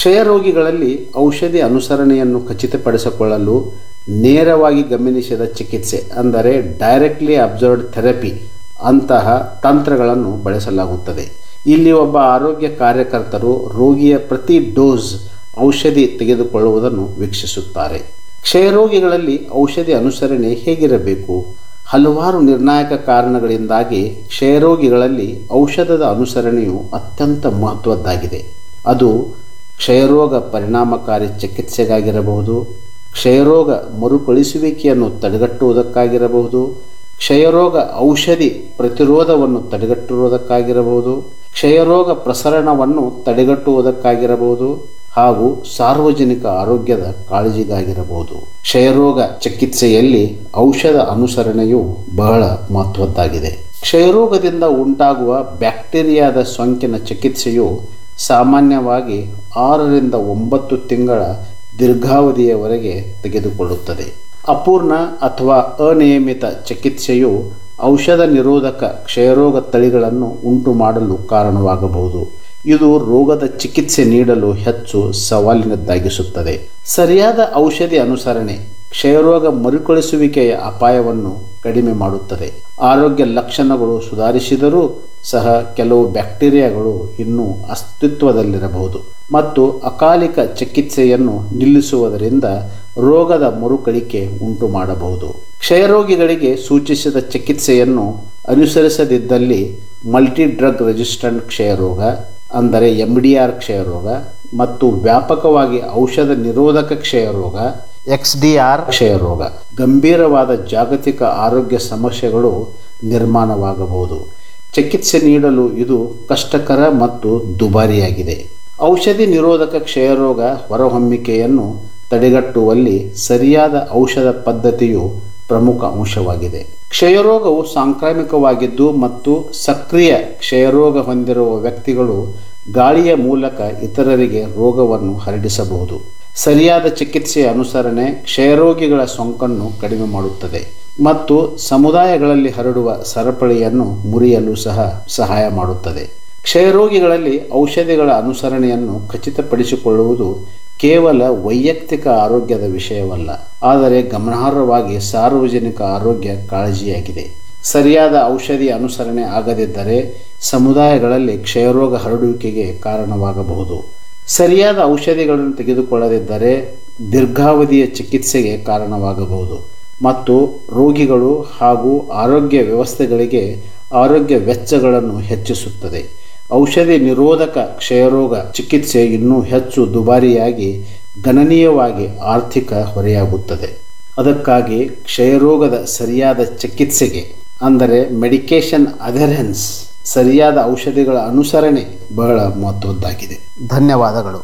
ಕ್ಷಯರೋಗಿಗಳಲ್ಲಿ ಔಷಧಿ ಅನುಸರಣೆಯನ್ನು ಖಚಿತಪಡಿಸಿಕೊಳ್ಳಲು ನೇರವಾಗಿ ಗಮನಿಸಿದ ಚಿಕಿತ್ಸೆ ಅಂದರೆ ಡೈರೆಕ್ಟ್ಲಿ ಅಬ್ಸರ್ವ್ಡ್ ಥೆರಪಿ ಅಂತಹ ತಂತ್ರಗಳನ್ನು ಬಳಸಲಾಗುತ್ತದೆ ಇಲ್ಲಿ ಒಬ್ಬ ಆರೋಗ್ಯ ಕಾರ್ಯಕರ್ತರು ರೋಗಿಯ ಪ್ರತಿ ಡೋಸ್ ಔಷಧಿ ತೆಗೆದುಕೊಳ್ಳುವುದನ್ನು ವೀಕ್ಷಿಸುತ್ತಾರೆ ಕ್ಷಯರೋಗಿಗಳಲ್ಲಿ ಔಷಧಿ ಅನುಸರಣೆ ಹೇಗಿರಬೇಕು ಹಲವಾರು ನಿರ್ಣಾಯಕ ಕಾರಣಗಳಿಂದಾಗಿ ಕ್ಷಯರೋಗಿಗಳಲ್ಲಿ ಔಷಧದ ಅನುಸರಣೆಯು ಅತ್ಯಂತ ಮಹತ್ವದ್ದಾಗಿದೆ ಅದು ಕ್ಷಯರೋಗ ಪರಿಣಾಮಕಾರಿ ಚಿಕಿತ್ಸೆಗಾಗಿರಬಹುದು ಕ್ಷಯರೋಗ ಮರುಕಳಿಸುವಿಕೆಯನ್ನು ತಡೆಗಟ್ಟುವುದಕ್ಕಾಗಿರಬಹುದು ಕ್ಷಯರೋಗ ಔಷಧಿ ಪ್ರತಿರೋಧವನ್ನು ತಡೆಗಟ್ಟುವುದಕ್ಕಾಗಿರಬಹುದು ಕ್ಷಯರೋಗ ಪ್ರಸರಣವನ್ನು ತಡೆಗಟ್ಟುವುದಕ್ಕಾಗಿರಬಹುದು ಹಾಗೂ ಸಾರ್ವಜನಿಕ ಆರೋಗ್ಯದ ಕಾಳಜಿಗಾಗಿರಬಹುದು ಕ್ಷಯರೋಗ ಚಿಕಿತ್ಸೆಯಲ್ಲಿ ಔಷಧ ಅನುಸರಣೆಯು ಬಹಳ ಮಹತ್ವದ್ದಾಗಿದೆ ಕ್ಷಯರೋಗದಿಂದ ಉಂಟಾಗುವ ಬ್ಯಾಕ್ಟೀರಿಯಾದ ಸೋಂಕಿನ ಚಿಕಿತ್ಸೆಯು ಸಾಮಾನ್ಯವಾಗಿ ಆರರಿಂದ ಒಂಬತ್ತು ತಿಂಗಳ ದೀರ್ಘಾವಧಿಯವರೆಗೆ ತೆಗೆದುಕೊಳ್ಳುತ್ತದೆ ಅಪೂರ್ಣ ಅಥವಾ ಅನಿಯಮಿತ ಚಿಕಿತ್ಸೆಯು ಔಷಧ ನಿರೋಧಕ ಕ್ಷಯರೋಗ ತಳಿಗಳನ್ನು ಉಂಟು ಮಾಡಲು ಕಾರಣವಾಗಬಹುದು ಇದು ರೋಗದ ಚಿಕಿತ್ಸೆ ನೀಡಲು ಹೆಚ್ಚು ಸವಾಲಿನದ್ದಾಗಿಸುತ್ತದೆ ಸರಿಯಾದ ಔಷಧಿ ಅನುಸರಣೆ ಕ್ಷಯರೋಗ ಮರುಕಳಿಸುವಿಕೆಯ ಅಪಾಯವನ್ನು ಕಡಿಮೆ ಮಾಡುತ್ತದೆ ಆರೋಗ್ಯ ಲಕ್ಷಣಗಳು ಸುಧಾರಿಸಿದರೂ ಸಹ ಕೆಲವು ಬ್ಯಾಕ್ಟೀರಿಯಾಗಳು ಇನ್ನೂ ಅಸ್ತಿತ್ವದಲ್ಲಿರಬಹುದು ಮತ್ತು ಅಕಾಲಿಕ ಚಿಕಿತ್ಸೆಯನ್ನು ನಿಲ್ಲಿಸುವುದರಿಂದ ರೋಗದ ಮರುಕಳಿಕೆ ಉಂಟು ಮಾಡಬಹುದು ಕ್ಷಯರೋಗಿಗಳಿಗೆ ಸೂಚಿಸಿದ ಚಿಕಿತ್ಸೆಯನ್ನು ಅನುಸರಿಸದಿದ್ದಲ್ಲಿ ಮಲ್ಟಿ ಡ್ರಗ್ ರೆಸಿಸ್ಟೆಂಟ್ ಕ್ಷಯರೋಗ ಅಂದರೆ ಎಂ ಡಿ ಆರ್ ಕ್ಷಯರೋಗ ಮತ್ತು ವ್ಯಾಪಕವಾಗಿ ಔಷಧ ನಿರೋಧಕ ಕ್ಷಯರೋಗ ಎಕ್ಸ್ ಡಿ ಆರ್ ಕ್ಷಯರೋಗ ಗಂಭೀರವಾದ ಜಾಗತಿಕ ಆರೋಗ್ಯ ಸಮಸ್ಯೆಗಳು ನಿರ್ಮಾಣವಾಗಬಹುದು ಚಿಕಿತ್ಸೆ ನೀಡಲು ಇದು ಕಷ್ಟಕರ ಮತ್ತು ದುಬಾರಿಯಾಗಿದೆ ಔಷಧಿ ನಿರೋಧಕ ಕ್ಷಯರೋಗ ಹೊರಹೊಮ್ಮಿಕೆಯನ್ನು ತಡೆಗಟ್ಟುವಲ್ಲಿ ಸರಿಯಾದ ಔಷಧ ಪದ್ಧತಿಯು ಪ್ರಮುಖ ಅಂಶವಾಗಿದೆ ಕ್ಷಯರೋಗವು ಸಾಂಕ್ರಾಮಿಕವಾಗಿದ್ದು ಮತ್ತು ಸಕ್ರಿಯ ಕ್ಷಯರೋಗ ಹೊಂದಿರುವ ವ್ಯಕ್ತಿಗಳು ಗಾಳಿಯ ಮೂಲಕ ಇತರರಿಗೆ ರೋಗವನ್ನು ಹರಡಿಸಬಹುದು ಸರಿಯಾದ ಚಿಕಿತ್ಸೆಯ ಅನುಸರಣೆ ಕ್ಷಯರೋಗಿಗಳ ಸೋಂಕನ್ನು ಕಡಿಮೆ ಮಾಡುತ್ತದೆ ಮತ್ತು ಸಮುದಾಯಗಳಲ್ಲಿ ಹರಡುವ ಸರಪಳಿಯನ್ನು ಮುರಿಯಲು ಸಹ ಸಹಾಯ ಮಾಡುತ್ತದೆ ಕ್ಷಯರೋಗಿಗಳಲ್ಲಿ ಔಷಧಿಗಳ ಅನುಸರಣೆಯನ್ನು ಖಚಿತಪಡಿಸಿಕೊಳ್ಳುವುದು ಕೇವಲ ವೈಯಕ್ತಿಕ ಆರೋಗ್ಯದ ವಿಷಯವಲ್ಲ ಆದರೆ ಗಮನಾರ್ಹವಾಗಿ ಸಾರ್ವಜನಿಕ ಆರೋಗ್ಯ ಕಾಳಜಿಯಾಗಿದೆ ಸರಿಯಾದ ಔಷಧಿ ಅನುಸರಣೆ ಆಗದಿದ್ದರೆ ಸಮುದಾಯಗಳಲ್ಲಿ ಕ್ಷಯರೋಗ ಹರಡುವಿಕೆಗೆ ಕಾರಣವಾಗಬಹುದು ಸರಿಯಾದ ಔಷಧಿಗಳನ್ನು ತೆಗೆದುಕೊಳ್ಳದಿದ್ದರೆ ದೀರ್ಘಾವಧಿಯ ಚಿಕಿತ್ಸೆಗೆ ಕಾರಣವಾಗಬಹುದು ಮತ್ತು ರೋಗಿಗಳು ಹಾಗೂ ಆರೋಗ್ಯ ವ್ಯವಸ್ಥೆಗಳಿಗೆ ಆರೋಗ್ಯ ವೆಚ್ಚಗಳನ್ನು ಹೆಚ್ಚಿಸುತ್ತದೆ ಔಷಧಿ ನಿರೋಧಕ ಕ್ಷಯರೋಗ ಚಿಕಿತ್ಸೆ ಇನ್ನೂ ಹೆಚ್ಚು ದುಬಾರಿಯಾಗಿ ಗಣನೀಯವಾಗಿ ಆರ್ಥಿಕ ಹೊರೆಯಾಗುತ್ತದೆ ಅದಕ್ಕಾಗಿ ಕ್ಷಯರೋಗದ ಸರಿಯಾದ ಚಿಕಿತ್ಸೆಗೆ ಅಂದರೆ ಮೆಡಿಕೇಶನ್ ಅಧೆರೆನ್ಸ್ ಸರಿಯಾದ ಔಷಧಿಗಳ ಅನುಸರಣೆ ಬಹಳ ಮಹತ್ವದ್ದಾಗಿದೆ ಧನ್ಯವಾದಗಳು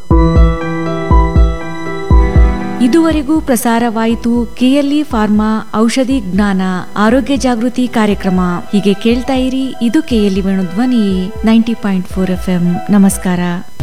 ಇದುವರೆಗೂ ಪ್ರಸಾರವಾಯಿತು ಕೆಎಲ್ಇ ಫಾರ್ಮಾ ಔಷಧಿ ಜ್ಞಾನ ಆರೋಗ್ಯ ಜಾಗೃತಿ ಕಾರ್ಯಕ್ರಮ ಹೀಗೆ ಕೇಳ್ತಾ ಇರಿ ಇದು KLE Venudhwani ninety point four F ನಮಸ್ಕಾರ